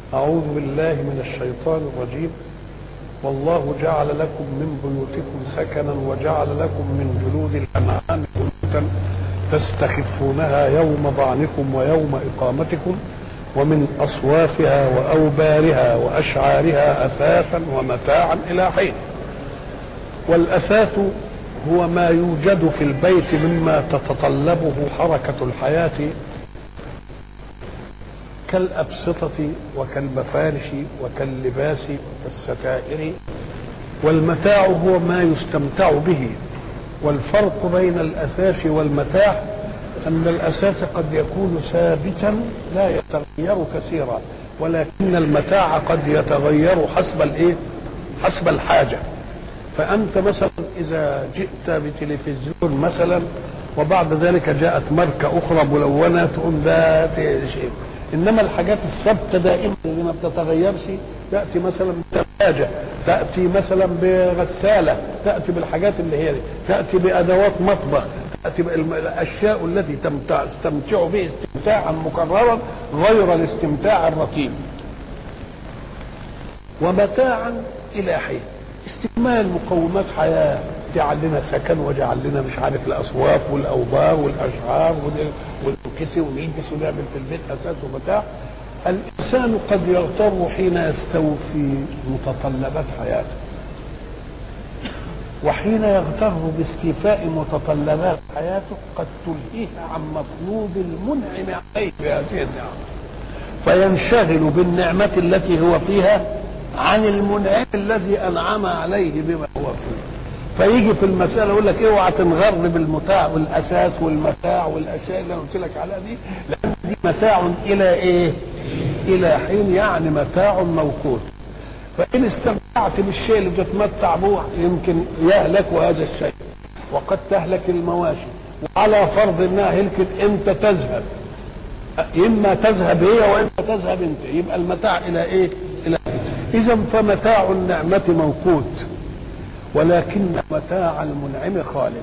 أعوذ بالله من الشيطان الرجيم والله جعل لكم من بيوتكم سكنا وجعل لكم من جلود الأنعام بيوتا تستخفونها يوم ظعنكم ويوم إقامتكم ومن أصوافها وأوبارها وأشعارها أثاثا ومتاعا إلى حين والأثاث هو ما يوجد في البيت مما تتطلبه حركة الحياة كالأبسطة وكالمفارش وكاللباس وكالستائر والمتاع هو ما يستمتع به والفرق بين الأثاث والمتاع أن الأساس قد يكون ثابتا لا يتغير كثيرا ولكن المتاع قد يتغير حسب الإيه؟ حسب الحاجة فأنت مثلا إذا جئت بتلفزيون مثلا وبعد ذلك جاءت ماركة أخرى ملونة تقوم ده شيء انما الحاجات الثابته دائما اللي ما بتتغيرش تاتي مثلا بثلاجه تاتي مثلا بغساله تاتي بالحاجات اللي هي دي تاتي بادوات مطبخ تاتي بالاشياء التي تمتع تستمتع به استمتاعا مكررا غير الاستمتاع الرتيب ومتاعا الى حين استكمال مقومات حياه جعل لنا سكن وجعل لنا مش عارف الاصواف والاوبار والاشعار والكسي ونلبس ونعمل في البيت اساس ومتاع الانسان قد يغتر حين يستوفي متطلبات حياته وحين يغتر باستيفاء متطلبات حياته قد تلهيه عن مطلوب المنعم عليه بهذه النعم فينشغل بالنعمة التي هو فيها عن المنعم الذي أنعم عليه بما هو فيه فيجي في المسألة يقول لك اوعى تنغر بالمتاع والأساس والمتاع والأشياء اللي أنا قلت لك عليها دي لأن دي متاع إلى إيه؟ إلى حين يعني متاع موقوت فإن استمتعت بالشيء اللي بتتمتع به يمكن يهلك هذا الشيء وقد تهلك المواشي وعلى فرض انها هلكت امتى تذهب اما تذهب هي واما تذهب انت يبقى المتاع الى ايه؟ الى اذا فمتاع النعمه موقوت ولكن متاع المنعم خالد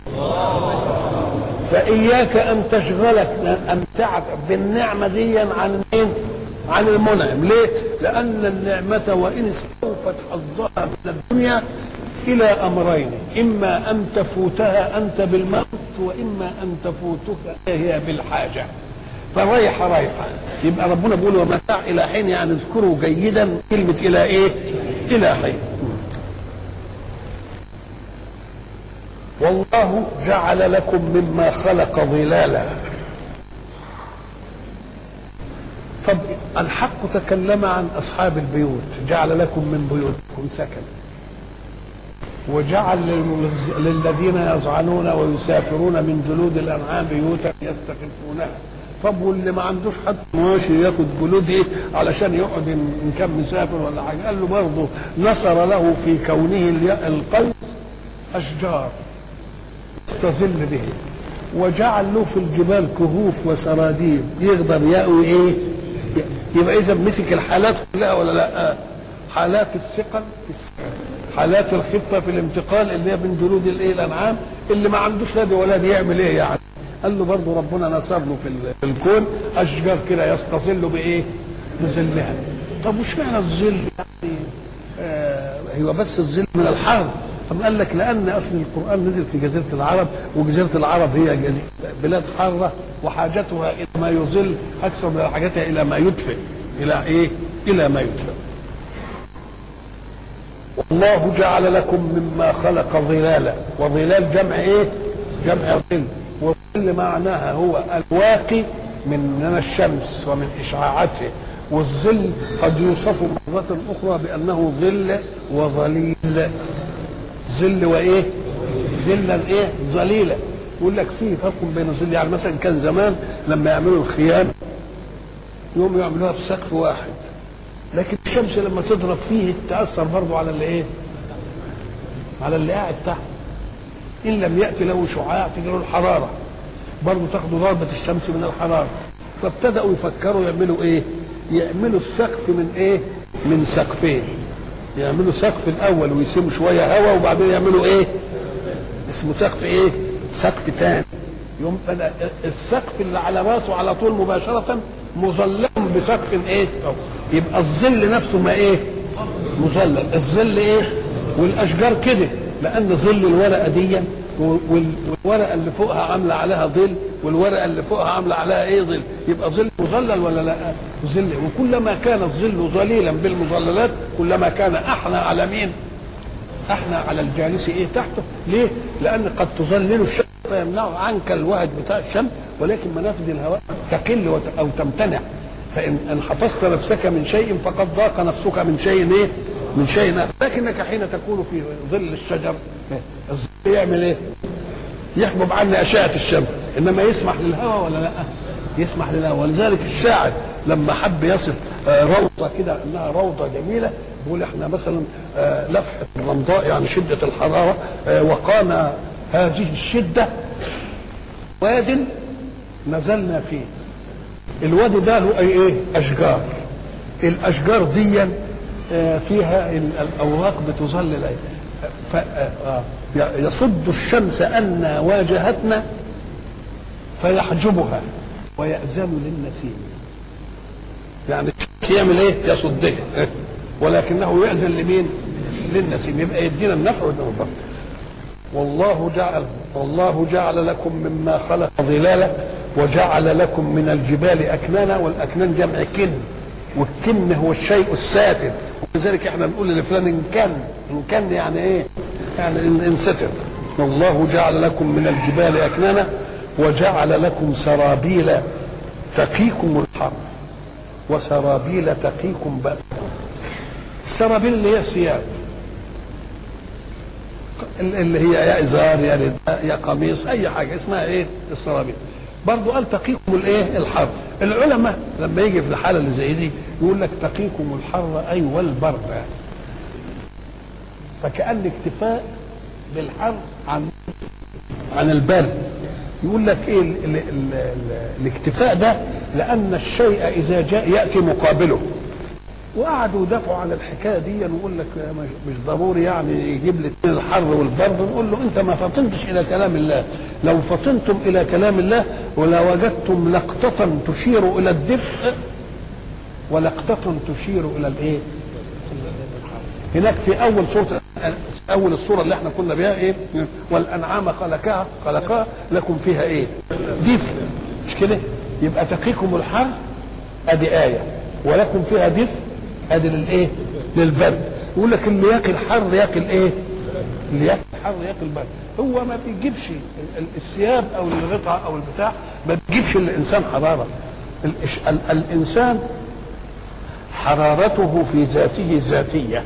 فإياك أن تشغلك أمتعك بالنعمة دي عن مين؟ عن المنعم ليه؟ لأن النعمة وإن استوفت حظها من الدنيا إلى أمرين إما أن تفوتها أنت بالموت وإما أن تفوتك هي بالحاجة فرايحة رايحة يبقى ربنا بيقول ومتاع إلى حين يعني اذكروا جيدا كلمة إلى إيه؟ إلى حين والله جعل لكم مما خلق ظلالا طب الحق تكلم عن اصحاب البيوت جعل لكم من بيوتكم سكن وجعل للذين يزعنون ويسافرون من جلود الانعام بيوتا يستخفونها طب واللي ما عندوش حد ماشي ياخد جلود ايه علشان يقعد ان كان مسافر ولا حاجه قال له برضه نصر له في كونه القوس اشجار يستظل به وجعل له في الجبال كهوف وسراديب يقدر يأوي ايه يبقى اذا مسك الحالات كلها ولا لا حالات الثقل في السكن حالات الخفه في الانتقال اللي هي من جلود الايه الانعام اللي ما عندوش لا دي ولا دي يعمل ايه يعني قال له برضه ربنا نصر له في الكون اشجار كده يستظل بايه بظلها طب وش معنى الظل يعني آه هو بس الظل من الحر أم قال لك لأن أصل القرآن نزل في جزيرة العرب وجزيرة العرب هي بلاد حارة وحاجتها إلى ما يظل أكثر من حاجتها إلى ما يدفئ إلى إيه؟ إلى ما يدفئ والله جعل لكم مما خلق ظلالا وظلال جمع إيه؟ جمع ظل والظل معناها هو الواقي من الشمس ومن إشعاعته والظل قد يوصف مرة أخرى بأنه ظل وظليل ظل وايه ظلا ايه ظليلا يقول لك في فرق بين الظل يعني مثلا كان زمان لما يعملوا الخيام يوم يعملوها في سقف واحد لكن الشمس لما تضرب فيه تاثر برضه على اللي ايه على اللي قاعد تحت ان لم ياتي له شعاع تجي له الحراره برضه تاخدوا ضربه الشمس من الحراره فابتداوا يفكروا يعملوا ايه يعملوا السقف من ايه من سقفين يعملوا سقف الاول ويسيبوا شويه هواء وبعدين يعملوا ايه اسمه سقف ايه سقف تاني يوم السقف اللي على راسه على طول مباشره مظلم بسقف ايه يبقى الظل نفسه ما ايه مظلل الظل ايه والاشجار كده لان ظل الورقه دي والورقه اللي فوقها عامله عليها ظل والورقه اللي فوقها عامله عليها ايه ظل يبقى ظل مظلل ولا لا ظل وكلما كان الظل ظليلا بالمظللات كلما كان احنى على مين احنا على الجالس ايه تحته ليه لان قد تظلل الشمس فيمنع عنك الوهج بتاع الشمس ولكن منافذ الهواء تقل وت... او تمتنع فان ان حفظت نفسك من شيء فقد ضاق نفسك من شيء ايه من شيء آخر لكنك حين تكون في ظل الشجر الظل يعمل ايه يحبب عني اشعه الشمس انما يسمح للهواء ولا لا يسمح للهواء ولذلك الشاعر لما حب يصف روضه كده انها روضه جميله بيقول احنا مثلا لفحه الرمضاء يعني شده الحراره وقانا هذه الشده واد نزلنا فيه الوادي ده له اي ايه اشجار الاشجار دي فيها الاوراق بتظلل يصد الشمس ان واجهتنا فيحجبها ويأذن للنسيم يعني الشمس يعمل ايه يصدها ولكنه يأذن لمين للنسيم يبقى يدينا النفع والضر والله جعل والله جعل لكم مما خلق ظلالا وجعل لكم من الجبال اكنانا والاكنان جمع كن والكن هو الشيء الساتر ولذلك احنا نقول لفلان ان كان ان كان يعني ايه؟ يعني ان ستر والله جعل لكم من الجبال اكنانا وجعل لكم سرابيل تقيكم الحر وسرابيل تقيكم بأسكم السرابيل اللي هي ثياب اللي هي يا ازار يا رداء يا قميص اي حاجه اسمها ايه السرابيل برضو قال تقيكم الايه الحر العلماء لما يجي في الحاله اللي زي دي يقول لك تقيكم الحر اي والبرد فكان اكتفاء بالحر عن عن البرد يقول لك ايه ال ال ال ال الاكتفاء ده لان الشيء اذا جاء ياتي مقابله وقعدوا يدافعوا عن الحكايه دي ويقول لك مش ضروري يعني يجيب لي الحر والبرد نقول له انت ما فطنتش الى كلام الله لو فطنتم الى كلام الله ولوجدتم لقطه تشير الى الدفء ولقطه تشير الى الايه؟ هناك في اول سوره اول السوره اللي احنا كنا بها ايه؟ والانعام خلقها خلقها لكم فيها ايه؟ دفء مش كده؟ يبقى تقيكم الحر ادي ايه ولكم فيها دفء ادي للايه؟ للبرد يقول لك اللي ياكل حر ياكل ايه؟ اللي ياكل حر ياكل برد هو ما بيجيبش الثياب او الغطاء او البتاع ما بيجيبش الانسان حراره الانسان حرارته في ذاته ذاتيه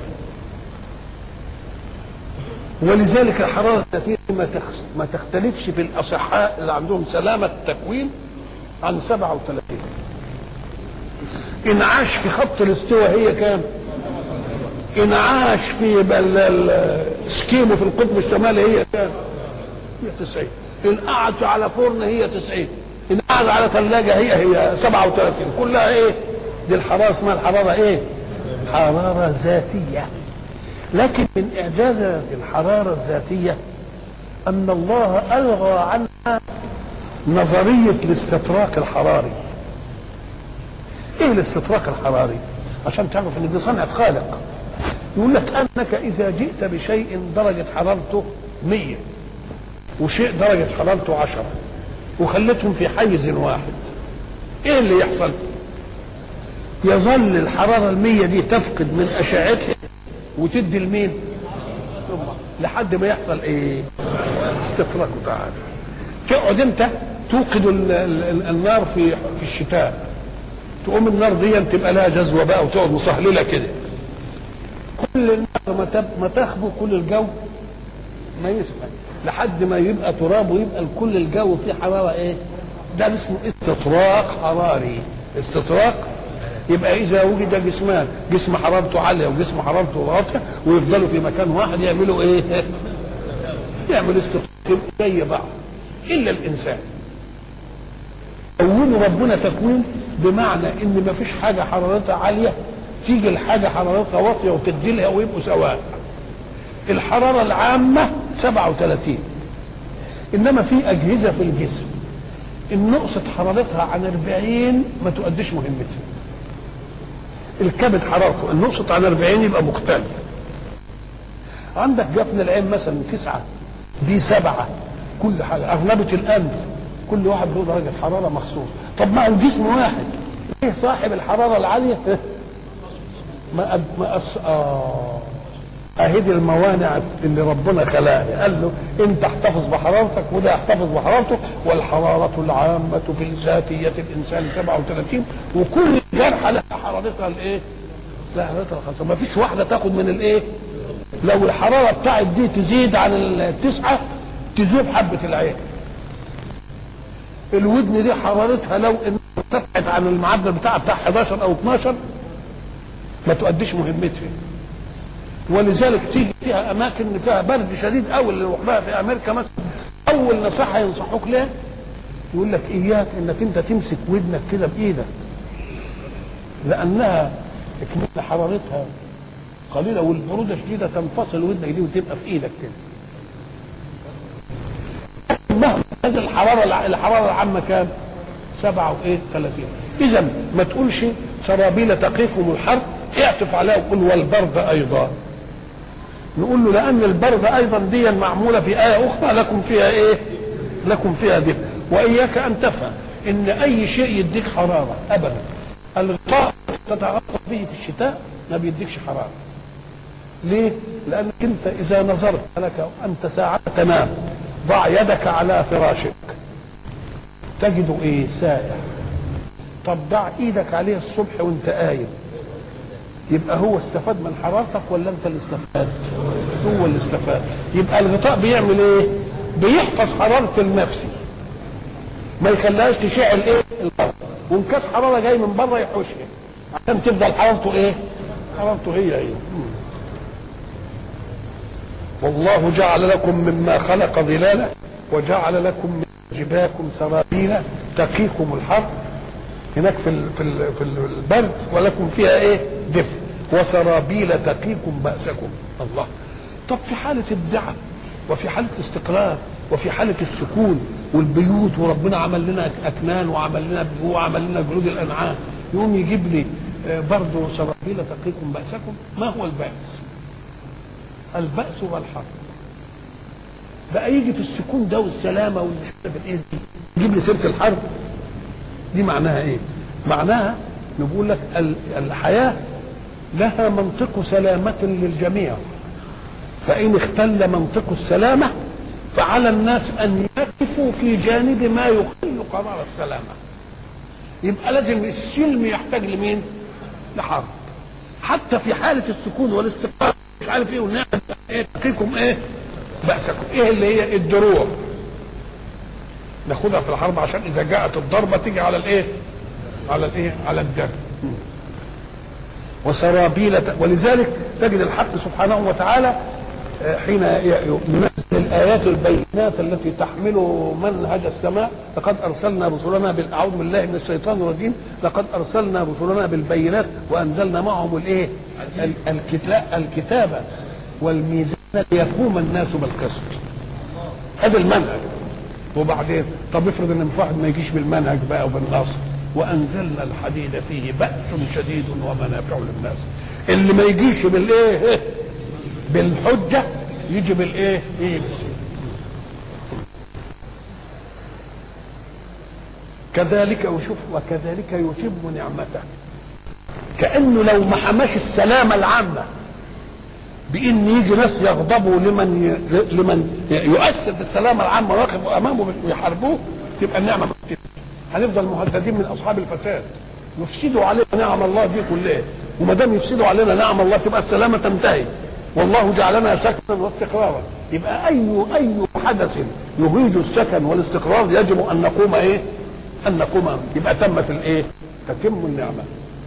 ولذلك الحراره الذاتيه ما ما تختلفش في الاصحاء اللي عندهم سلامه التكوين عن 37 انعاش في خط الاستواء هي كام؟ انعاش في سكيمو في القطب الشمالي هي كام؟ هي 90 ان قعد على فرن هي 90 ان قعد على ثلاجه هي هي 37 كلها ايه؟ دي الحراره اسمها الحراره ايه؟ حراره ذاتيه لكن من اعجاز الحراره الذاتيه ان الله الغى عنها نظريه الاستطراق الحراري ايه الاستطراق الحراري عشان تعرف ان دي صنعه خالق يقول لك انك اذا جئت بشيء درجه حرارته 100 وشيء درجه حرارته 10 وخليتهم في حيز واحد ايه اللي يحصل يظل الحراره المية دي تفقد من اشعتها وتدي لمين لحد ما يحصل ايه استطراق تعالى تقعد انت توقد ال ال النار في في الشتاء تقوم النار دي تبقى لها جذوه بقى وتقعد مصهلله كده كل النار ما ما تخبو كل الجو ما يسمع لحد ما يبقى تراب ويبقى كل الجو فيه حراره ايه ده اسمه استطراق حراري استطراق يبقى اذا وجد جسمان جسم حرارته عاليه وجسم حرارته واطيه ويفضلوا في مكان واحد يعملوا ايه يعمل استطراق زي بعض الا الانسان كونه ربنا تكوين بمعنى ان ما فيش حاجه حرارتها عاليه تيجي الحاجه حرارتها واطيه وتدي لها ويبقوا سواء الحراره العامه 37 انما في اجهزه في الجسم ان نقصت حرارتها عن 40 ما تؤديش مهمتها الكبد حرارته النقصت عن 40 يبقى مختل عندك جفن العين مثلا تسعة دي سبعة كل حاجة أغلبة الأنف كل واحد له درجة حرارة مخصوص طب ما هو الجسم واحد ايه صاحب الحرارة العالية ما أب... ما أص... آه اهي دي الموانع اللي ربنا خلقها قال له انت احتفظ بحرارتك وده يحتفظ بحرارته والحرارة العامة في ذاتية الانسان 37 وكل جرحى لها حرارتها الايه؟ لها حرارتها الخاصة ما فيش واحدة تاخد من الايه؟ لو الحرارة بتاعت دي تزيد عن التسعة تذوب حبة العين الودن دي حرارتها لو ان ارتفعت عن المعدل بتاعها بتاع 11 او 12 ما تؤديش مهمتها ولذلك تيجي فيها اماكن فيها برد شديد قوي اللي نروح بها في امريكا مثلا اول نصيحه ينصحوك ليه يقول لك اياك انك انت تمسك ودنك كده بايدك لانها اكمل حرارتها قليله والبروده شديده تنفصل ودنك دي وتبقى في ايدك كده مهما هذه الحراره الحراره العامه كام؟ سبعة وايه 30 اذا ما تقولش سرابيل تقيكم الحر اعطف عليها وقول والبرد ايضا نقول له لان البرد ايضا دي معموله في ايه اخرى لكم فيها ايه؟ لكم فيها دفء واياك ان تفهم ان اي شيء يديك حراره ابدا الغطاء تتغطى به في الشتاء ما بيديكش حراره ليه؟ لانك انت اذا نظرت لك انت ساعه تنام ضع يدك على فراشك تجد ايه؟ سائع طب ضع ايدك عليه الصبح وانت قايم يبقى هو استفاد من حرارتك ولا انت اللي استفاد هو اللي استفاد يبقى الغطاء بيعمل ايه بيحفظ حرارة النفسي ما يخليهاش تشعل ايه البرد وان كانت حرارة جاي من بره يحوشها عشان تفضل حرارته ايه حرارته هي هي والله جعل لكم مما خلق ظلالا وجعل لكم من جباكم سرابيل تقيكم الحر هناك في ال في ال في البرد ولكم فيها ايه دفء وسرابيل تقيكم بأسكم الله طب في حالة الدعم وفي حالة الاستقرار وفي حالة السكون والبيوت وربنا عمل لنا أكنان وعمل لنا وعمل لنا جلود الأنعام يقوم يجيب لي برضه سرابيل تقيكم بأسكم ما هو البأس؟ البأس والحرب بقى يجي في السكون ده والسلامة والمش عارف ايه دي يجيب لي سيرة الحرب دي معناها ايه؟ معناها نقول لك الحياة لها منطق سلامة للجميع فإن اختل منطق السلامة فعلى الناس أن يقفوا في جانب ما يقل قرار السلامة يبقى لازم السلم يحتاج لمين؟ لحرب حتى في حالة السكون والاستقرار مش عارف ايه والنعم ايه تقيكم ايه؟ بأسكم ايه اللي هي الدروع ناخدها في الحرب عشان اذا جاءت الضربه تيجي على الايه؟ على الايه؟ على الدم. وسرابيل ولذلك تجد الحق سبحانه وتعالى حين ينزل الايات البينات التي تحمل منهج السماء لقد ارسلنا رسلنا اعوذ بالله من الشيطان الرجيم لقد ارسلنا رسلنا بالبينات وانزلنا معهم الايه؟ الكتاب والميزان ليقوم الناس بالقسط. هذا المنهج وبعدين طب افرض ان واحد ما يجيش بالمنهج بقى وبالنصر وانزلنا الحديد فيه باس شديد ومنافع للناس اللي ما يجيش بالايه بالحجه يجي بالايه يجي كذلك وشوف وكذلك يتم نعمته كانه لو ما حماش السلامه العامه بان يجي ناس يغضبوا لمن ي... لمن يؤثر في السلامه العامه ويقفوا امامه ويحاربوه تبقى النعمه ما هنفضل مهددين من اصحاب الفساد يفسدوا علينا نعم الله دي كلها وما دام يفسدوا علينا نعم الله تبقى السلامه تنتهي والله جعلنا سكنا واستقرارا يبقى اي اي حدث يهيج السكن والاستقرار يجب ان نقوم ايه؟ ان نقوم يبقى تمت الايه؟ تتم النعمه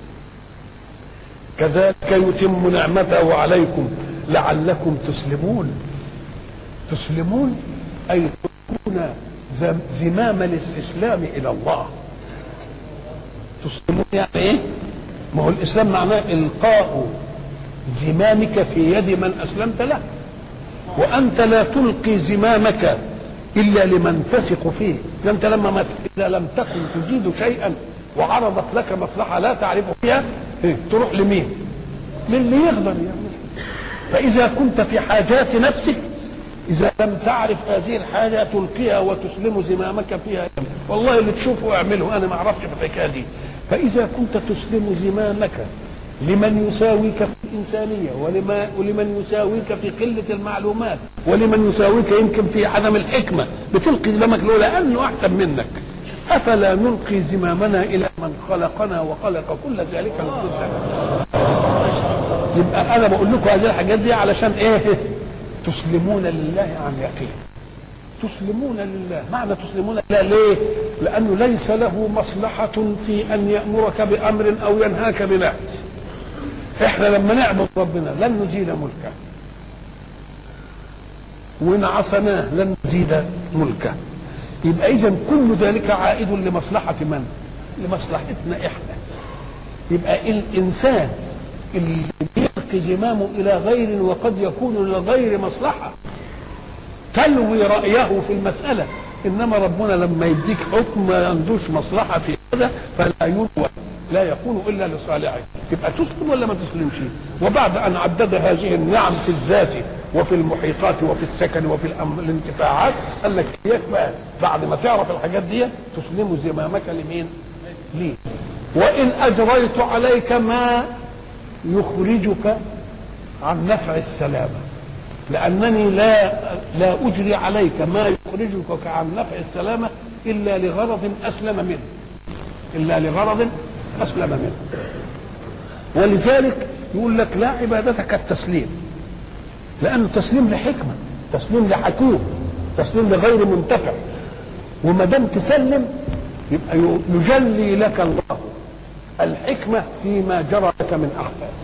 كذلك يتم نعمته عليكم لعلكم تسلمون تسلمون اي تكون زمام الاستسلام الى الله تسلمون يعني ايه ما هو الاسلام معناه القاء زمامك في يد من اسلمت له وانت لا تلقي زمامك الا لمن تثق فيه انت لما ما اذا لم تكن تجيد شيئا وعرضت لك مصلحه لا تعرف فيها إيه؟ تروح لمين للي يقدر يعمل فاذا كنت في حاجات نفسك اذا لم تعرف هذه الحاجه تلقيها وتسلم زمامك فيها والله اللي تشوفه اعمله انا ما اعرفش في الحكايه دي فاذا كنت تسلم زمامك لمن يساويك في الإنسانية ولما ولمن يساويك في قلة المعلومات ولمن يساويك يمكن في عدم الحكمة بتلقي زمامك له لأنه أحسن منك أفلا نلقي زمامنا إلى من خلقنا وخلق كل ذلك نفوسنا يبقى أنا بقول لكم هذه الحاجات دي علشان إيه تسلمون لله عن يقين تسلمون لله معنى تسلمون لله ليه لأنه ليس له مصلحة في أن يأمرك بأمر أو ينهاك بنهي احنا لما نعبد ربنا لن نزيد ملكه وان عصناه لن نزيد ملكه يبقى اذا كل ذلك عائد لمصلحه من لمصلحتنا احنا يبقى الانسان اللي بيلقي زمامه الى غير وقد يكون لغير مصلحه تلوي رايه في المساله انما ربنا لما يديك حكم ما عندوش مصلحه في هذا فلا يلوى لا يكون الا لصالحه يبقى تسلم ولا ما تسلمش وبعد ان عدد هذه النعم في الذات وفي المحيطات وفي السكن وفي الأم... الانتفاعات قال لك اياك بقى بعد ما تعرف الحاجات دي تسلم زمامك لمين؟ لي وان اجريت عليك ما يخرجك عن نفع السلامه لانني لا لا اجري عليك ما يخرجك عن نفع السلامه الا لغرض اسلم منه الا لغرض اسلم منه ولذلك يقول لك لا عبادتك التسليم لانه تسليم لحكمه تسليم لحكيم تسليم لغير منتفع وما دام تسلم يبقى يجلي لك الله الحكمه فيما جرى لك من احداث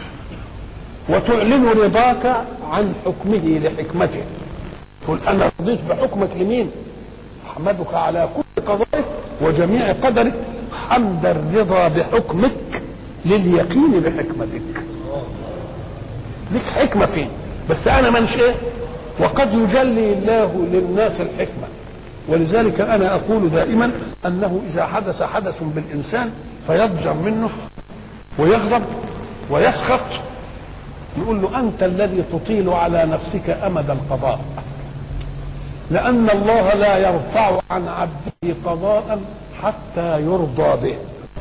وتعلن رضاك عن حكمه لحكمته تقول انا رضيت بحكمك لمين احمدك على كل قضائك وجميع قدرك حمد الرضا بحكمك لليقين بحكمتك لك حكمة فيه بس أنا منش إيه وقد يجلي الله للناس الحكمة ولذلك أنا أقول دائما أنه إذا حدث حدث بالإنسان فيضجر منه ويغضب ويسخط يقول له أنت الذي تطيل على نفسك أمد القضاء لأن الله لا يرفع عن عبده قضاء حتى يرضى به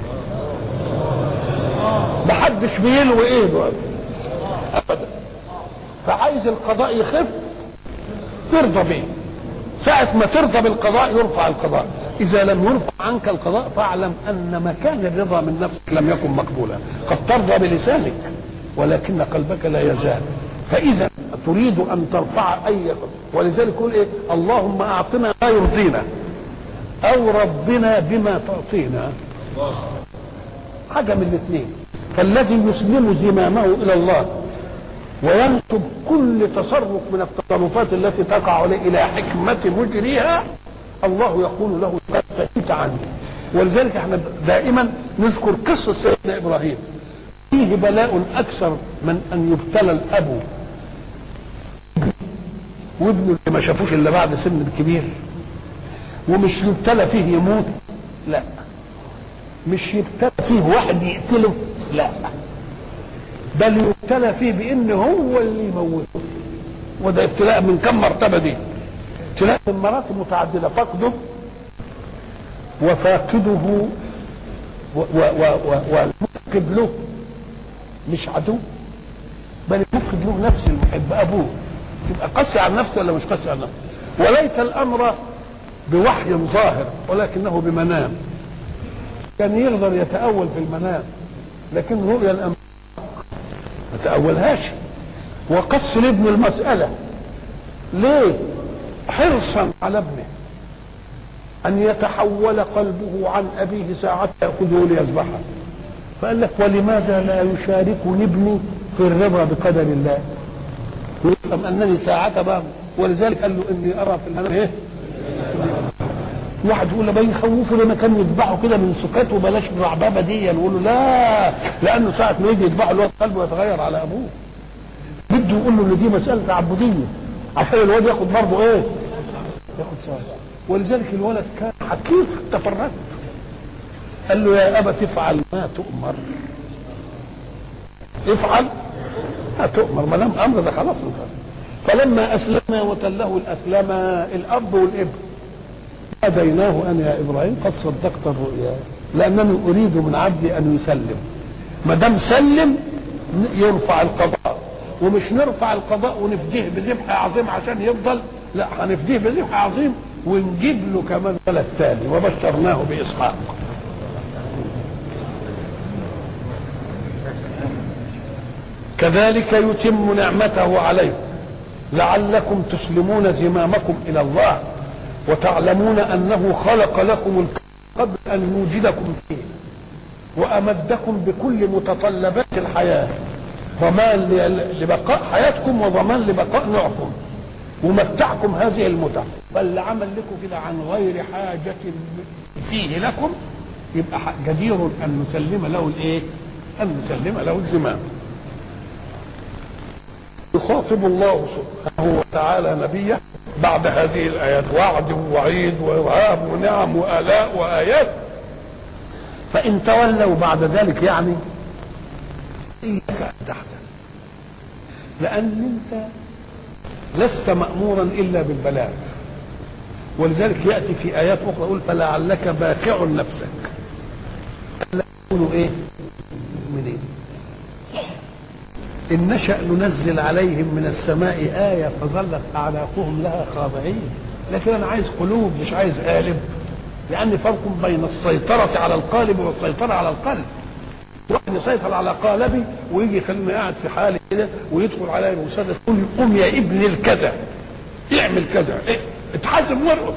محدش بيلوي ايده ابدا فعايز القضاء يخف يرضى به ساعة ما ترضى بالقضاء يرفع القضاء إذا لم يرفع عنك القضاء فاعلم أن مكان الرضا من نفسك لم يكن مقبولا قد ترضى بلسانك ولكن قلبك لا يزال فإذا تريد أن ترفع أي ولذلك يقول إيه اللهم أعطنا ما يرضينا أو رضنا بما تعطينا حاجة من الاثنين فالذي يسلم زمامه إلى الله وينسب كل تصرف من التصرفات التي تقع عليه إلى حكمة مجريها الله يقول له قد فهمت عني ولذلك احنا دائما نذكر قصة سيدنا إبراهيم فيه بلاء أكثر من أن يبتلى الأب وابنه اللي ما شافوش إلا بعد سن كبير ومش يبتلى فيه يموت لا مش يبتلى فيه واحد يقتله لا بل يبتلى فيه بان هو اللي يموته وده ابتلاء من كم مرتبه دي ابتلاء من مراتب متعدده فقده وفاقده والمفقد له مش عدو بل المفقد له نفس المحب ابوه يبقى قاسي على نفسه ولا مش قاسي على نفسه وليت الامر بوحي ظاهر ولكنه بمنام كان يقدر يتأول في المنام لكن رؤيا الأمر ما تأولهاش وقص لابن المسألة ليه حرصا على ابنه أن يتحول قلبه عن أبيه ساعة يأخذه ليذبحه فقال لك ولماذا لا يشاركني ابني في الرضا بقدر الله ويفهم أنني ساعة بقى ولذلك قال له إني أرى في المنام إيه واحد يقول له بين يخوفوا لما كان يذبحوا كده من سكات وبلاش الرعبابه دي يقول له لا لانه ساعه ما يجي يذبحوا الواد قلبه يتغير على ابوه بده يقول له ان دي مساله تعبديه عشان الواد ياخد برضه ايه؟ ياخد سؤال ولذلك الولد كان حكيم حتى في الرد قال له يا ابا تفعل ما تؤمر افعل هتؤمر ما دام امر ده خلاص انت فلما اسلما وتله الاسلم الاب والابن ناديناه ان يا ابراهيم قد صدقت الرؤيا لانني اريد من عبدي ان يسلم ما دام سلم يرفع القضاء ومش نرفع القضاء ونفديه بذبح عظيم عشان يفضل لا هنفديه بذبح عظيم ونجيب له كمان ولد تاني وبشرناه باسحاق كذلك يتم نعمته عليكم لعلكم تسلمون زمامكم الى الله وتعلمون انه خلق لكم الكون قبل ان يوجدكم فيه وامدكم بكل متطلبات الحياه ضمان لبقاء حياتكم وضمان لبقاء نوعكم ومتعكم هذه المتع فاللي عمل لكم كده عن غير حاجة فيه لكم يبقى جدير أن نسلم له الإيه؟ أن نسلم له الزمام يخاطب الله سبحانه وتعالى نبيه بعد هذه الآيات وعد ووعيد ووهاب ونعم وآلاء وآيات فإن تولوا بعد ذلك يعني إياك أن تحزن لأن أنت لست مأمورا إلا بالبلاغ ولذلك يأتي في آيات أخرى يقول فلعلك باخع نفسك ألا يكونوا إيه مؤمنين إن نشأ ننزل عليهم من السماء آية فظلت أعناقهم لها خاضعين لكن أنا عايز قلوب مش عايز قالب لأن فرق بين السيطرة على القالب والسيطرة على القلب واحد يسيطر على قالبي ويجي يخليني قاعد في حالي كده ويدخل عليا المسدس يقول لي قوم يا ابن الكذا اعمل كذا إيه؟ اتحزم وارقص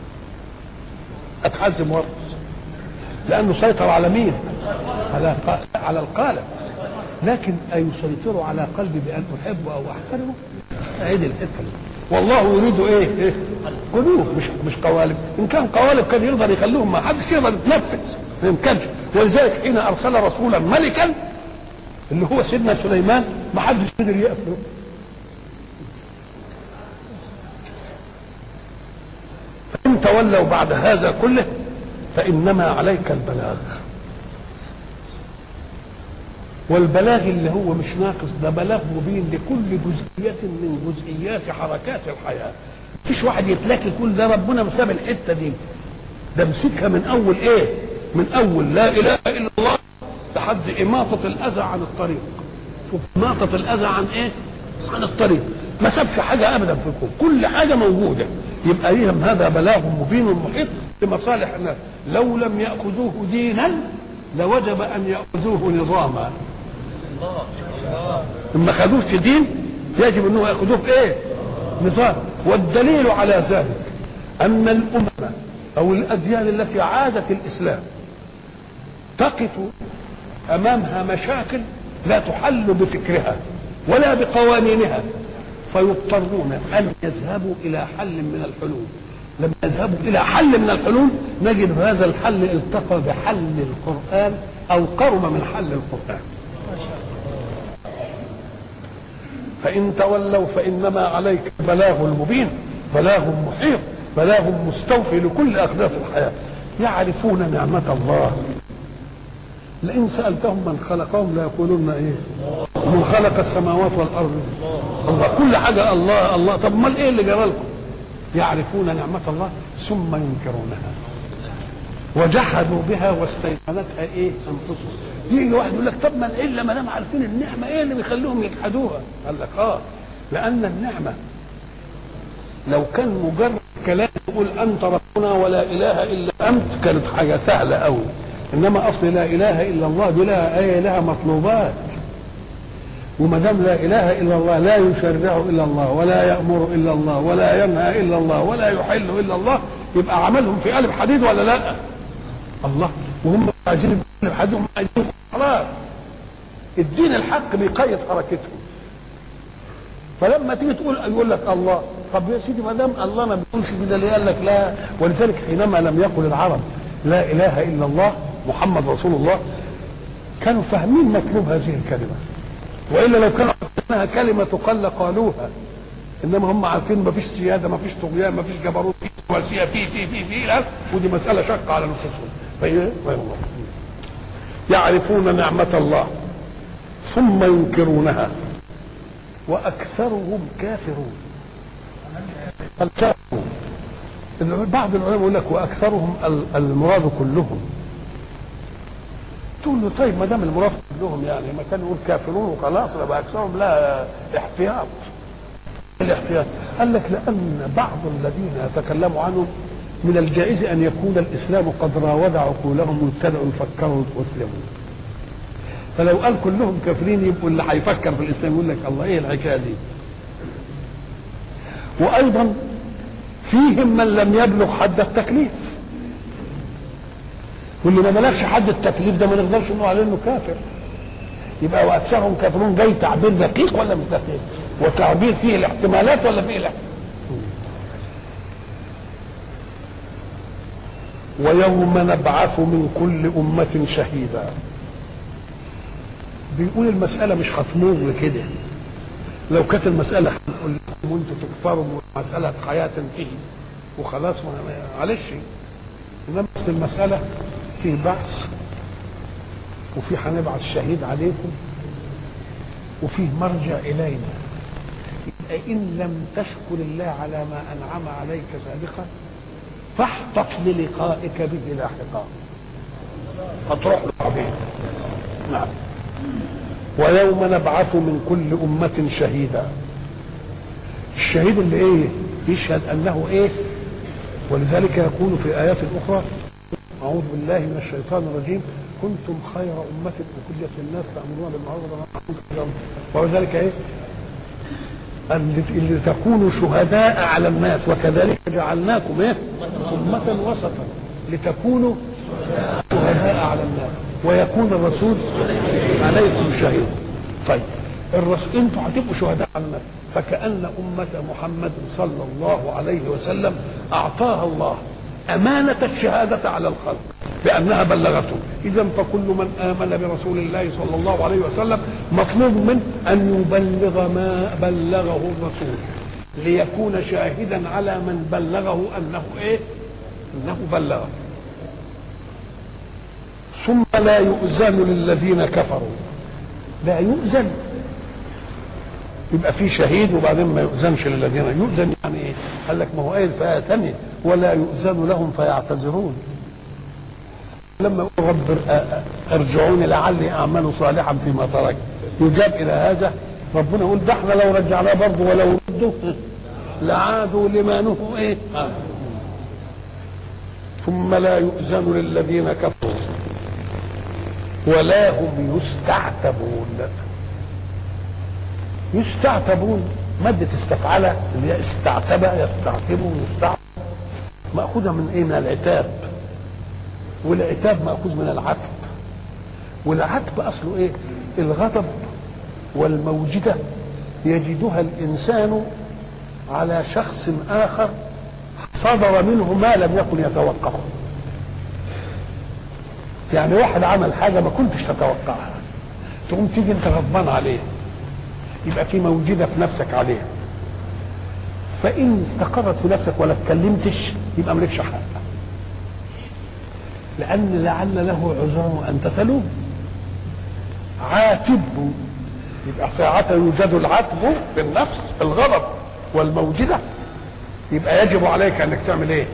اتحزم وارقص لانه سيطر على مين؟ على على القالب لكن أيسيطر على قلبي بأن أحبه أو أحترمه؟ أعيد الحتة دي والله يريد إيه؟ إيه؟ قلوب مش مش قوالب، إن كان قوالب كان يقدر يخليهم ما حدش يقدر يتنفذ، ما يمكنش، ولذلك حين أرسل رسولا ملكا اللي هو سيدنا سليمان ما حدش قدر يقف له. فإن تولوا بعد هذا كله فإنما عليك البلاغ. والبلاغ اللي هو مش ناقص ده بلاغ مبين لكل جزئية من جزئيات حركات الحياة مفيش واحد يتلاقي كل ده ربنا ساب الحتة دي ده مسكها من أول إيه من أول لا إله إلا الله لحد إماطة الأذى عن الطريق شوف إماطة الأذى عن إيه عن الطريق ما سابش حاجة أبدا في الكون كل حاجة موجودة يبقى إذا هذا بلاغ مبين محيط لمصالح الناس لو لم يأخذوه دينا لوجب أن يأخذوه نظاما ما خدوش دين يجب انه ياخذوه بايه؟ نظام والدليل على ذلك ان الامم او الاديان التي عادت الاسلام تقف امامها مشاكل لا تحل بفكرها ولا بقوانينها فيضطرون ان يذهبوا الى حل من الحلول لما يذهبوا الى حل من الحلول نجد هذا الحل التقى بحل القران او قرب من حل القران فإن تولوا فإنما عليك البلاغ المبين بلاغ محيط بلاغ مستوفي لكل أخلاق الحياة يعرفون نعمة الله لئن سألتهم من خلقهم ليقولون إيه من خلق السماوات والأرض الله كل حاجة الله الله طب امال إيه اللي جرى لكم يعرفون نعمة الله ثم ينكرونها وجحدوا بها واستيقنتها ايه انفسهم يجي واحد يقول لك طب ما الا ما دام عارفين النعمه ايه اللي بيخليهم يجحدوها قال لك اه لان النعمه لو كان مجرد كلام يقول انت ربنا ولا اله الا انت كانت حاجه سهله قوي انما اصل لا اله الا الله دي لها ايه لها مطلوبات وما دام لا اله الا الله لا يشرع الا الله ولا يامر الا الله ولا ينهى الا الله ولا يحل الا الله يبقى عملهم في قلب حديد ولا لا؟ الله وهم عايزين قلب حديد وهم عايزين حرام الدين الحق بيقيد حركتهم فلما تيجي تقول يقول لك الله طب يا سيدي ما دام الله ما بيقولش كده ليه قال لك لا ولذلك حينما لم يقل العرب لا اله الا الله محمد رسول الله كانوا فاهمين مطلوب هذه الكلمه والا لو كانوا انها كلمه تقل قالوها انما هم عارفين ما فيش سياده ما فيش طغيان ما فيش جبروت في سواسيه في في في في لا ودي مساله شاقه على نفوسهم فهي الله يعرفون نعمه الله ثم ينكرونها واكثرهم كافرون الكافرون بعض العلماء يقول لك واكثرهم المراد كلهم تقول له طيب ما دام المراد كلهم يعني ما كان يقول كافرون وخلاص يبقى اكثرهم لا احتياط الاحتياط قال لك لان بعض الذين يتكلموا عنهم من الجائز ان يكون الاسلام قد راود عقولهم وابتدأوا يفكروا ويسلموا فلو قال كلهم كافرين يبقوا اللي هيفكر في الاسلام يقول لك الله ايه الحكايه دي وايضا فيهم من لم يبلغ حد التكليف واللي ما بلغش حد التكليف ده ما نقدرش نقول عليه انه كافر يبقى واكثرهم كافرون جاي تعبير دقيق ولا مش دقيق وتعبير فيه الاحتمالات ولا فيه الاحتمالات ويوم نبعث من كل أمة شهيدا بيقول المسألة مش هتمر كده لو كانت المسألة هنقول لهم وانتوا تكفروا مسألة حياة تنتهي وخلاص معلش انما المسألة فيه بعث وفي هنبعث شهيد عليكم وفيه مرجع إلينا إن لم تشكر الله على ما أنعم عليك سابقا فاحتط للقائك به لاحقا هتروح له بعدين نعم ويوم نبعث من كل أمة شهيدا الشهيد اللي ايه يشهد انه ايه ولذلك يقول في ايات اخرى اعوذ بالله من الشيطان الرجيم كنتم خير امه اخرجت للناس تامرون بالمعروف وتنهون وذلك ايه اللي تكونوا شهداء على الناس وكذلك جعلناكم ايه أمة وسطا لتكونوا شهداء على الناس ويكون الرسول عليكم شهيد طيب الرسول انتوا هتبقوا شهداء على الناس فكأن أمة محمد صلى الله عليه وسلم أعطاها الله أمانة الشهادة على الخلق بأنها بلغته إذا فكل من آمن برسول الله صلى الله عليه وسلم مطلوب منه أن يبلغ ما بلغه الرسول ليكون شاهدا على من بلغه أنه إيه انه بلغ ثم لا يؤذن للذين كفروا لا يؤذن يبقى في شهيد وبعدين ما يؤذنش للذين يؤذن يعني ايه؟ قال لك ما هو ايه الفئه ثانيه ولا يؤذن لهم فيعتذرون لما يقول رب ارجعوني لعلي اعمل صالحا فيما ترك يجاب الى هذا ربنا يقول ده احنا لو رجعناه برضه ولو ردوا لعادوا لما نهوا ايه؟ آه. ثم لا يؤذن للذين كفروا ولا هم يستعتبون يستعتبون مادة استفعل اللي هي استعتب يستعتب يستعتب مأخوذة من إيه؟ من العتاب والعتاب مأخوذ من العتب والعتب أصله إيه؟ الغضب والموجدة يجدها الإنسان على شخص آخر صدر منه ما لم يكن يتوقعه يعني واحد عمل حاجه ما كنتش تتوقعها تقوم تيجي انت غضبان عليه يبقى في موجوده في نفسك عليه فان استقرت في نفسك ولا اتكلمتش يبقى مالكش حق لان لعل له عذر وانت تلوم عاتبه يبقى ساعتها يوجد العتب في النفس الغضب والموجده يبقى يجب عليك انك تعمل ايه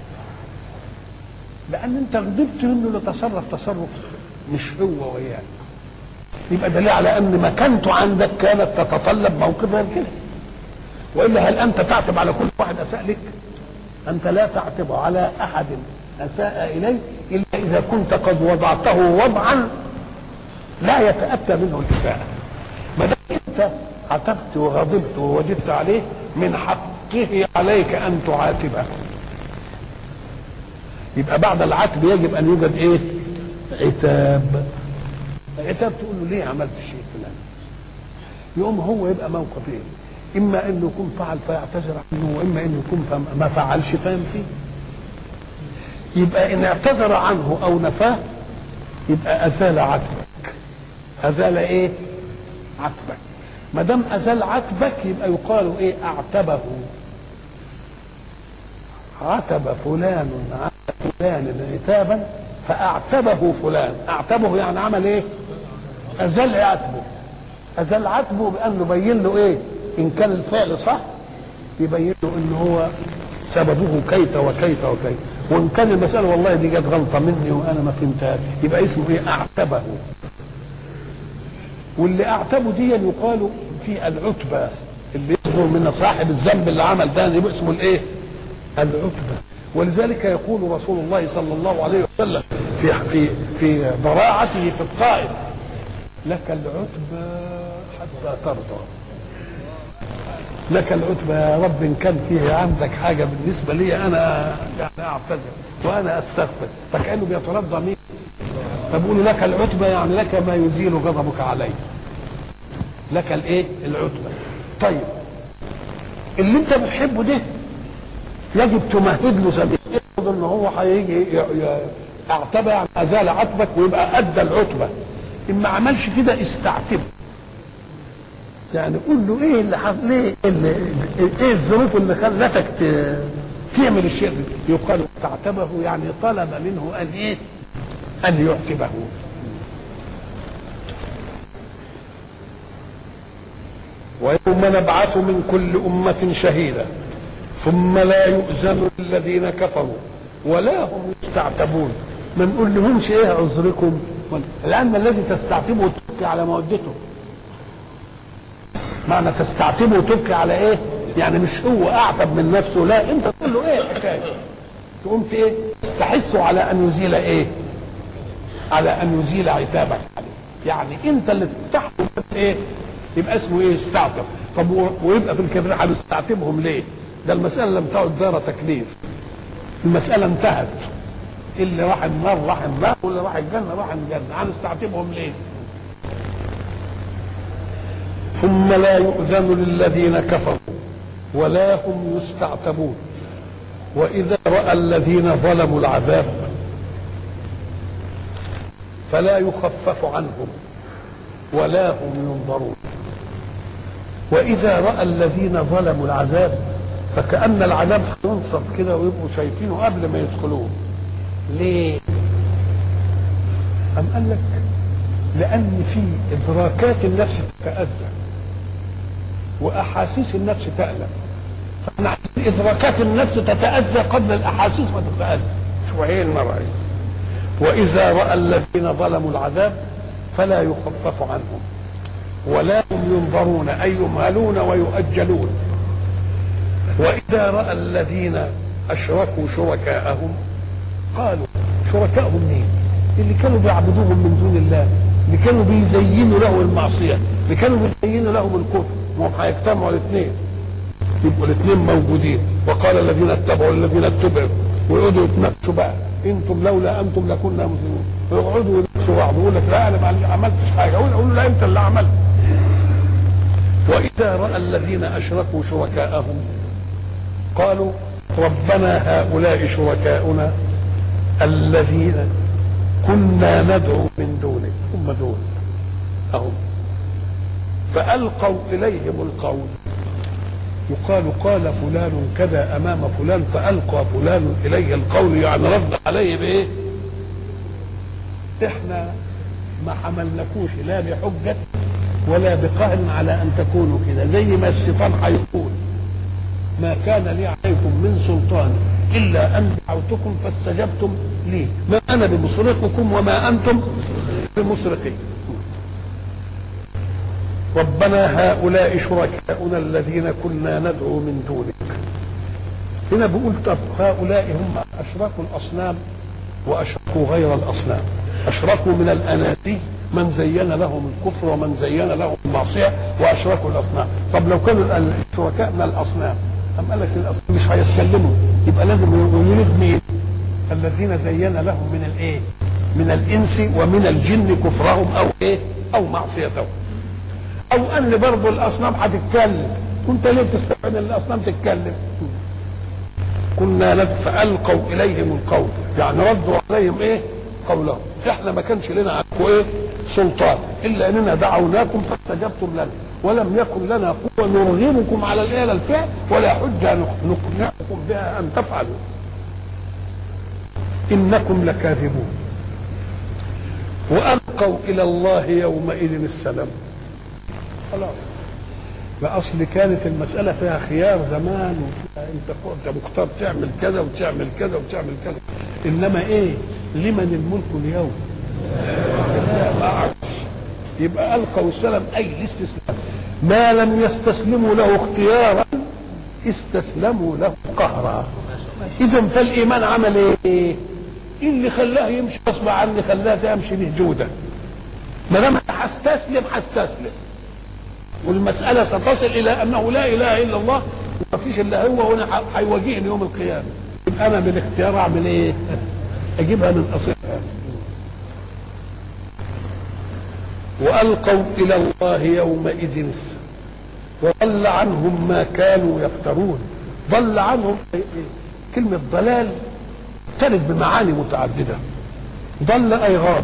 لان انت غضبت منه لتصرف تصرف مش هو وياك يبقى دليل على ان مكانته عندك كانت تتطلب موقف غير كده والا هل انت تعتب على كل واحد اساء لك انت لا تعتب على احد اساء اليك الا اذا كنت قد وضعته وضعا لا يتاتى منه الاساءه ما دام انت عتبت وغضبت ووجدت عليه من حقه عليك ان تعاتبه يبقى بعد العتب يجب ان يوجد ايه عتاب عتاب تقول له ليه عملت الشيء فلان يقوم هو يبقى موقف ايه اما انه يكون فعل فيعتذر عنه واما انه يكون ما فعلش فينفي يبقى ان اعتذر عنه او نفاه يبقى ازال عتبك ازال ايه عتبك ما دام ازال عتبك يبقى يقال ايه اعتبه عتب فلان على فلان عتابا فاعتبه فلان اعتبه يعني عمل ايه ازال عتبه ازال عتبه بانه بين له ايه ان كان الفعل صح يبين له ان هو سببه كيت وكيت وكيت وان كان المساله والله دي جت غلطه مني وانا ما فهمتهاش يبقى اسمه ايه اعتبه واللي اعتبه دي يقال في العتبه اللي يصدر من صاحب الذنب اللي عمل ده يبقى اسمه الايه العتبه ولذلك يقول رسول الله صلى الله عليه وسلم في في في ضراعته في الطائف لك العتبى حتى ترضى لك العتبى يا رب ان كان فيه عندك حاجه بالنسبه لي انا يعني اعتذر وانا استغفر فكانه بيترضى مين فبيقول لك العتبى يعني لك ما يزيل غضبك علي لك الايه العتبى طيب اللي انت بتحبه ده يجب تمهد له سبيل يفرض ان هو هيجي اعتبى يعني ازال عتبك ويبقى ادى العتبه ان ما عملش كده استعتبه يعني قول له ايه اللي حصل ليه اللي ايه الظروف اللي خلتك ت... تعمل الشيء ده يقال تعتبه يعني طلب منه ان ايه ان يعتبه ويوم نبعث من كل أمة شهيدا ثم لا يؤذن للذين كفروا ولا هم يستعتبون ما نقول لهمش ايه عذركم لأن الذي تستعتبه تبكي على مودته معنى تستعتبه وتبكي على ايه يعني مش هو اعتب من نفسه لا انت تقول له ايه الحكايه تقوم ايه تستحثه على ان يزيل ايه على ان يزيل عتابك عليه يعني انت اللي تفتح له ايه يبقى اسمه ايه استعتب طب ويبقى في الكبير هنستعتبهم ليه ده المساله لم تعد دار تكليف المساله انتهت اللي راح النار راح النار واللي راح الجنه راح الجنه هنستعتبهم ليه ثم لا يؤذن للذين كفروا ولا هم يستعتبون واذا راى الذين ظلموا العذاب فلا يخفف عنهم ولا هم ينظرون واذا راى الذين ظلموا العذاب فكان العذاب هينصب كده ويبقوا شايفينه قبل ما يدخلوه ليه ام قال لك لان في ادراكات النفس تتاذى واحاسيس النفس تالم فاحنا عايزين ادراكات النفس تتاذى قبل الاحاسيس ما تتاذى شو هي المرأة واذا راى الذين ظلموا العذاب فلا يخفف عنهم ولا هم ينظرون اي يمهلون ويؤجلون واذا راى الذين اشركوا شركاءهم قالوا شركاءهم مين اللي كانوا بيعبدوهم من دون الله اللي كانوا بيزينوا له المعصيه اللي كانوا بيزينوا لهم الكفر ما هم هيجتمعوا الاثنين يبقوا الاثنين موجودين وقال الذين اتبعوا الذين اتبعوا ويقعدوا يتناقشوا بقى انتم لولا انتم لكنا مسلمون ويقعدوا يناقشوا بعض يقول لك لا انا ما عملتش حاجه اقول اقول له لا انت اللي عملت واذا راى الذين اشركوا شركاءهم قالوا ربنا هؤلاء شركاؤنا الذين كنا ندعو من دونك هم دول أهم فألقوا إليهم القول يقال قال فلان كذا أمام فلان فألقى فلان إليه القول يعني رد عليه بإيه إحنا ما حملناكوش لا بحجة ولا بقهر على أن تكونوا كده زي ما الشيطان هيقول ما كان لي عليكم من سلطان إلا أن دعوتكم فاستجبتم لي ما أنا بمصرخكم وما أنتم بمصرخي ربنا هؤلاء شركاؤنا الذين كنا ندعو من دونك هنا بيقول طب هؤلاء هم أشركوا الأصنام وأشركوا غير الأصنام أشركوا من الأناسي من زين لهم الكفر ومن زين لهم المعصية وأشركوا الأصنام طب لو كانوا الشركاء من الأصنام أم قال لك الأصنام مش هيتكلموا يبقى لازم يريد مين الذين زين لهم من الايه من الانس ومن الجن كفرهم او ايه او معصيتهم او ان برضه الاصنام هتتكلم كنت ليه تستبعد ان الاصنام تتكلم كنا ند فالقوا اليهم القول يعني ردوا عليهم ايه قولهم احنا ما كانش لنا عنكم ايه سلطان الا اننا دعوناكم فاستجبتم لنا ولم يكن لنا قوه نرغمكم على الايه الفعل ولا حجه نقنعكم بها ان تفعلوا انكم لكاذبون والقوا الى الله يومئذ السلام خلاص لا اصل كانت المساله فيها خيار زمان وفيها انت انت مختار تعمل كذا وتعمل كذا وتعمل كذا انما ايه لمن الملك اليوم لا ما عادش يبقى القوا السلام اي الاستسلام ما لم يستسلموا له اختيارا استسلموا له قهرا اذا فالايمان عمل ايه اللي خلاه يمشي غصب عني خلاه تمشي به جوده ما دام هستسلم هستسلم والمسألة ستصل إلى أنه لا إله إلا الله وما فيش إلا هو وأنا هيواجهني يوم القيامة يبقى أنا بالاختيار أعمل إيه؟ أجيبها من أصلها وألقوا إلى الله يومئذ السلام وضل عنهم ما كانوا يفترون ضل عنهم كلمة ضلال ترد بمعاني متعددة ضل أي غاب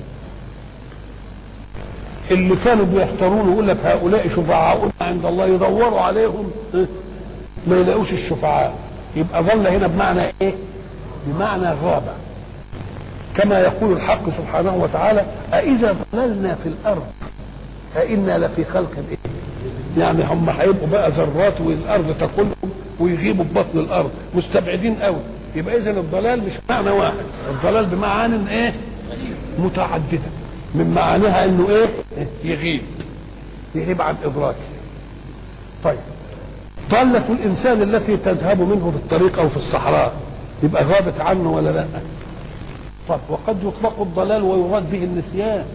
اللي كانوا بيفترون يقول لك هؤلاء شفعاؤنا عند الله يدوروا عليهم ما يلاقوش الشفعاء يبقى ظل هنا بمعنى ايه بمعنى غاب كما يقول الحق سبحانه وتعالى أإذا ضللنا في الأرض أإنا لفي خلق إيه؟ يعني هم هيبقوا بقى ذرات والأرض تاكلهم ويغيبوا ببطن الأرض مستبعدين قوي يبقى إذا الضلال مش معنى واحد الضلال بمعان إيه؟ متعددة من معانيها انه ايه يغيب يغيب عن ادراكه طيب ضالة الانسان التي تذهب منه في الطريق او في الصحراء يبقى غابت عنه ولا لا طب وقد يطلق الضلال ويراد به النسيان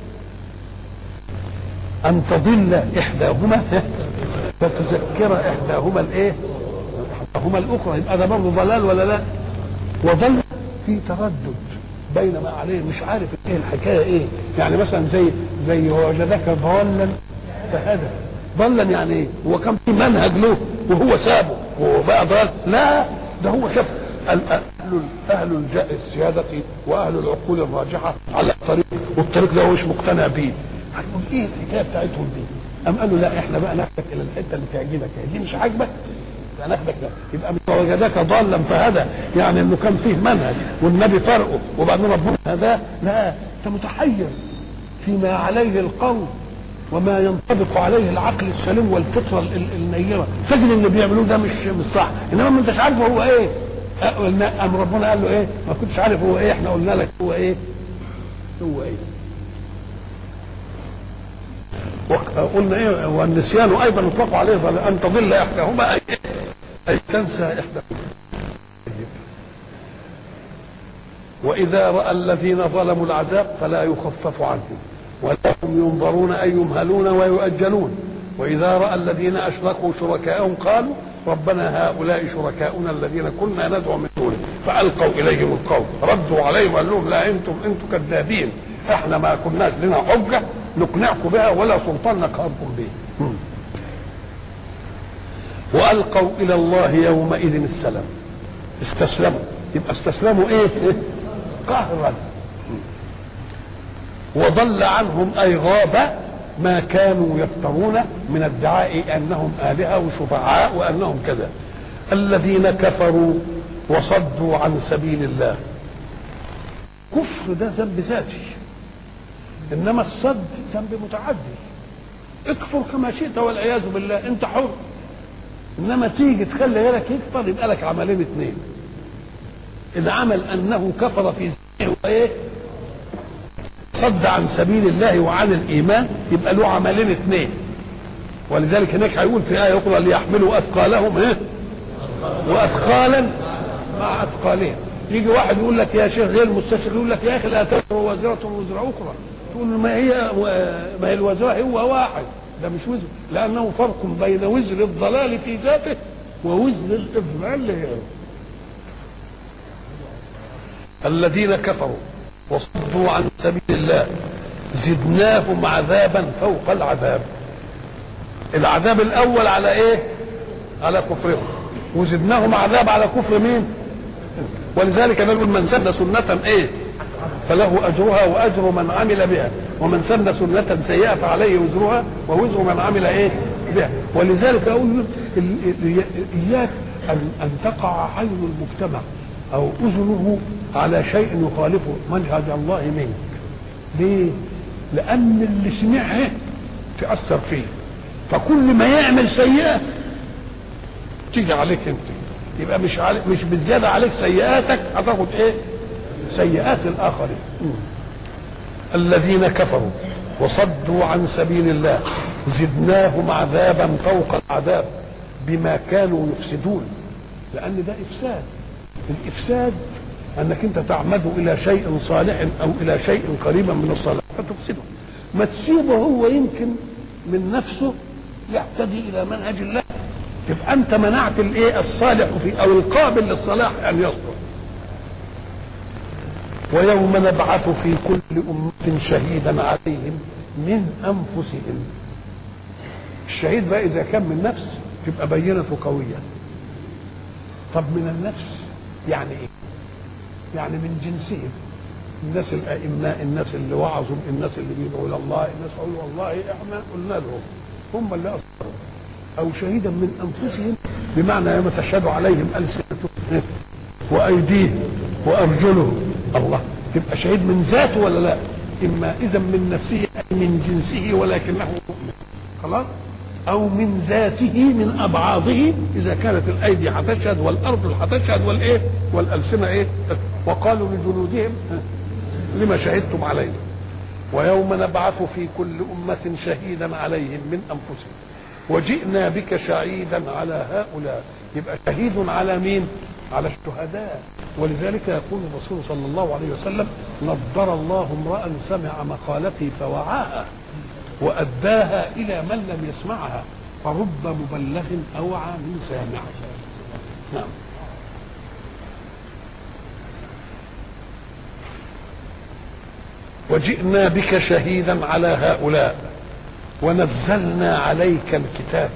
ان تضل احداهما فتذكر احداهما الايه احداهما الاخرى يبقى ده برضه ضلال ولا لا وضل في تردد بين ما عليه مش عارف ايه الحكايه ايه يعني مثلا زي زي وجدك ضالا فهدى ضلا يعني ايه هو كان في منهج له وهو سابه وبقى ضال لا ده هو شاف اهل اهل السياده واهل العقول الراجحه على الطريق والطريق ده هو مش مقتنع بيه هتقول ايه الحكايه بتاعتهم دي قام قالوا لا احنا بقى ناخدك الى الحته اللي تعجبك دي مش عاجبك هناخدك يبقى وجدك ضالا فهدى يعني انه كان فيه منهج والنبي فرقه وبعدين ربنا هداه لا انت متحير فيما عليه القول وما ينطبق عليه العقل السليم والفطره النيره تجد اللي بيعملوه ده مش مش صح انما ما انتش عارف هو ايه قام ربنا قال له ايه ما كنتش عارف هو ايه احنا قلنا لك هو ايه هو ايه قلنا ايه والنسيان ايضا يطلق عليه ان تضل احداهما اي أي تنسى إحداهما وإذا رأى الذين ظلموا العذاب فلا يخفف عنهم ولا هم ينظرون أي يمهلون ويؤجلون وإذا رأى الذين أشركوا شركاءهم قالوا ربنا هؤلاء شركاؤنا الذين كنا ندعو من دونه فألقوا إليهم القول ردوا عليهم وقال لهم لا أنتم أنتم كذابين احنا ما كناش لنا حجة نقنعكم بها ولا سلطان نقهركم به والقوا الى الله يومئذ السلام استسلموا يبقى استسلموا ايه قهرا وضل عنهم اي غاب ما كانوا يفترون من ادعاء انهم الهه وشفعاء وانهم كذا الذين كفروا وصدوا عن سبيل الله كفر ده ذنب ذاتي انما الصد ذنب متعدي اكفر كما شئت والعياذ بالله انت حر انما تيجي تخلي غيرك يكفر يبقى لك عملين اثنين العمل انه كفر في ذنبه وايه صد عن سبيل الله وعن الايمان يبقى له عملين اثنين ولذلك هناك هيقول في ايه اخرى ليحملوا اثقالهم ايه واثقالا مع اثقالهم يجي واحد يقول لك يا شيخ غير مستشرق يقول لك يا اخي لا تزر وازره وزر اخرى تقول ما هي ما هي الوزره هو واحد ده مش وزر لانه فرق بين وزر الضلال في ذاته ووزر الاضلال لغيره الذين كفروا وصدوا عن سبيل الله زدناهم عذابا فوق العذاب العذاب الاول على ايه على كفرهم وزدناهم عذاب على كفر مين ولذلك نقول من سن سنة ايه فله اجرها واجر من عمل بها ومن سن سنة سيئة فعليه وزرها ووزر من عمل ايه بها ولذلك اقول اياك ان ان تقع عين المجتمع او اذنه على شيء يخالف منهج الله منك ليه؟ لان اللي سمعه تاثر فيه فكل ما يعمل سيئه تيجي عليك انت يبقى مش عليك مش بالزياده عليك سيئاتك هتاخد ايه؟ سيئات الاخرين الذين كفروا وصدوا عن سبيل الله زدناهم عذابا فوق العذاب بما كانوا يفسدون لان ده افساد الافساد انك انت تعمد الى شيء صالح او الى شيء قريبا من الصالح فتفسده ما تسيبه هو يمكن من نفسه يهتدي الى منهج الله تبقى انت منعت الايه الصالح في او القابل للصلاح ان يصلح ويوم نبعث في كل أمة شهيدا عليهم من أنفسهم الشهيد بقى إذا كان من نفس تبقى بينته قوية طب من النفس يعني إيه يعني من جنسهم الناس الأئمة الناس اللي وعظوا الناس اللي بيدعوا إلى الله الناس قالوا والله إحنا قلنا لهم هم اللي أصدروا أو شهيدا من أنفسهم بمعنى يوم تشهد عليهم ألسنتهم وأيديهم وأرجلهم الله تبقى شهيد من ذاته ولا لا اما اذا من نفسه اي من جنسه ولكنه مؤمن خلاص او من ذاته من ابعاضه اذا كانت الايدي هتشهد والارض هتشهد والايه والالسنه ايه وقالوا لجنودهم لما شهدتم علينا ويوم نبعث في كل امه شهيدا عليهم من انفسهم وجئنا بك شهيدا على هؤلاء يبقى شهيد على مين على الشهداء ولذلك يقول الرسول صلى الله عليه وسلم نضر الله امرا سمع مقالتي فوعاها واداها الى من لم يسمعها فرب مبلغ اوعى من سامع نعم وجئنا بك شهيدا على هؤلاء ونزلنا عليك الكتاب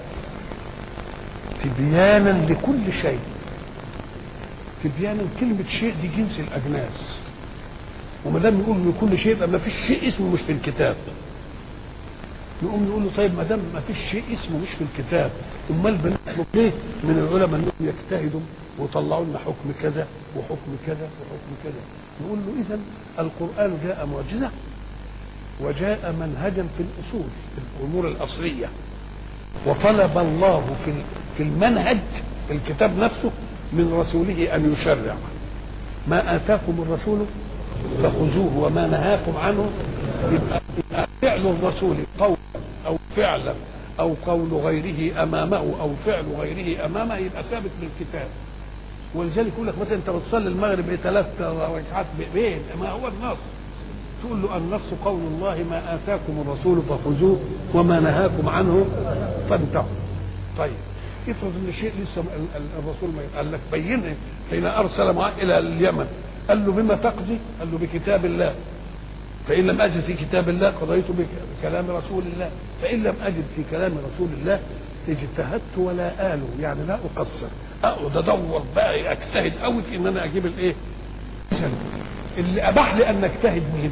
تبيانا لكل شيء تبيانا كلمة شيء دي جنس الأجناس وما دام يقول من كل شيء يبقى ما فيش شيء اسمه مش في الكتاب نقوم نقول له طيب ما دام ما فيش شيء اسمه مش في الكتاب امال بنطلب ليه من العلماء انهم يجتهدوا ويطلعوا لنا حكم كذا وحكم كذا وحكم كذا نقول له اذا القران جاء معجزه وجاء منهجا في الاصول في الامور الاصليه وطلب الله في في المنهج في الكتاب نفسه من رسوله ان يشرع ما اتاكم الرسول فخذوه وما نهاكم عنه يبقى فعل الرسول قولا او فعلا او قول غيره امامه او فعل غيره امامه يبقى ثابت بالكتاب ولذلك يقول لك مثلا انت بتصلي المغرب بثلاث ركعات بين ما هو النص تقول له النص قول الله ما اتاكم الرسول فخذوه وما نهاكم عنه فانتهوا طيب افرض ان شيء لسه الرسول ما قال لك بينه حين ارسل معاه الى اليمن قال له بما تقضي؟ قال له بكتاب الله فان لم اجد في كتاب الله قضيت بكلام رسول الله فان لم اجد في كلام رسول الله اجتهدت ولا آل يعني لا اقصر اقعد ادور بقى اجتهد قوي في ان انا اجيب الايه؟ اللي اباح لي ان اجتهد مين؟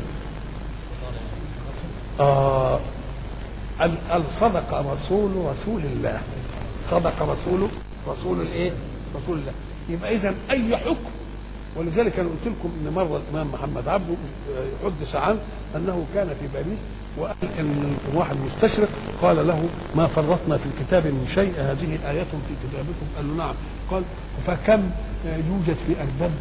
اه قال صدق رسول رسول الله صدق رسوله رسول الايه؟ رسول الله يبقى اذا اي حكم ولذلك انا قلت لكم ان مره الامام محمد عبده حدث عنه انه كان في باريس وقال ان واحد مستشرق قال له ما فرطنا في الكتاب من شيء هذه ايات في كتابكم قال له نعم قال فكم يوجد في اردب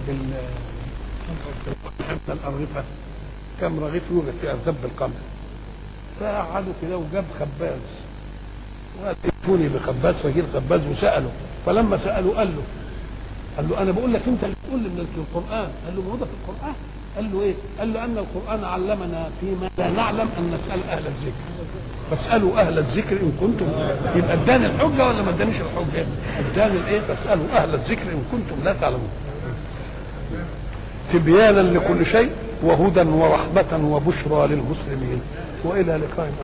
الارغفه كم رغيف يوجد في اردب القمح فقعدوا كده وجاب خباز وقال ائتوني بخباز فجيل خباز وساله فلما ساله قال له قال له انا بقول لك انت اللي تقول لي من القران قال له ما هو ده في القران قال له ايه قال له ان القران علمنا فيما لا نعلم ان نسال اهل الذكر فاسالوا اهل الذكر ان كنتم يبقى اداني الحجه ولا ما ادانيش الحجه اداني الايه فاسالوا اهل الذكر ان كنتم لا تعلمون تبيانا لكل شيء وهدى ورحمه وبشرى للمسلمين والى لقاء